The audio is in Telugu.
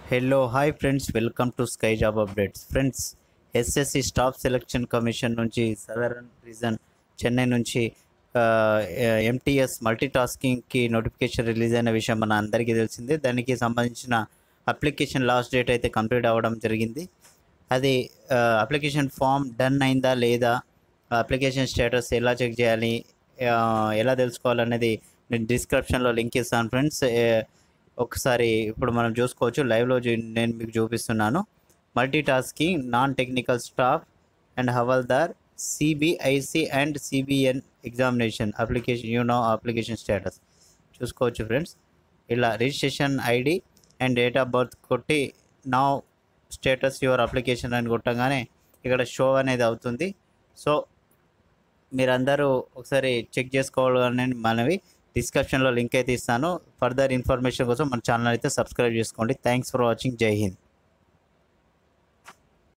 hello hi friends welcome to sky job updates friends SSC staff selection commission నుంచి సదరన్ రీజన్ చెన్నై నుంచి ఎంటీఎస్ మల్టీ టాస్కింగ్కి నోటిఫికేషన్ రిలీజ్ అయిన విషయం మన అందరికీ తెలిసిందే దానికి సంబంధించిన అప్లికేషన్ లాస్ట్ డేట్ అయితే కంప్లీట్ అవ్వడం జరిగింది అది అప్లికేషన్ ఫామ్ డన్ అయిందా లేదా అప్లికేషన్ స్టేటస్ ఎలా చెక్ చేయాలి ఆ, ఎలా తెలుసుకోవాలనేది నేను డిస్క్రిప్షన్లో లింక్ ఇస్తాను ఫ్రెండ్స్ ఒకసారి ఇప్పుడు మనం చూసుకోవచ్చు లైవ్లో చూ- నేను మీకు చూపిస్తున్నాను multi tasking non technical staff and Havaldar CBIC and CBN examination application you know application status చూసుకోవచ్చు ఫ్రెండ్స్ ఇలా registration ID and date of birth కొట్టి నా స్టేటస్ యువర్ అప్లికేషన్ అని కొట్టగానే ఇక్కడ షో అనేది అవుతుంది సో మీరందరూ ఒకసారి చెక్ చేసుకోవాలని మనవి డిస్క్రిప్షన్లో లింక్ అయితే ఇస్తాను ఫర్దర్ ఇన్ఫర్మేషన్ కోసం మన ఛానల్ అయితే సబ్స్క్రైబ్ చేసుకోండి థ్యాంక్స్ ఫర్ వాచింగ్ జై హింద్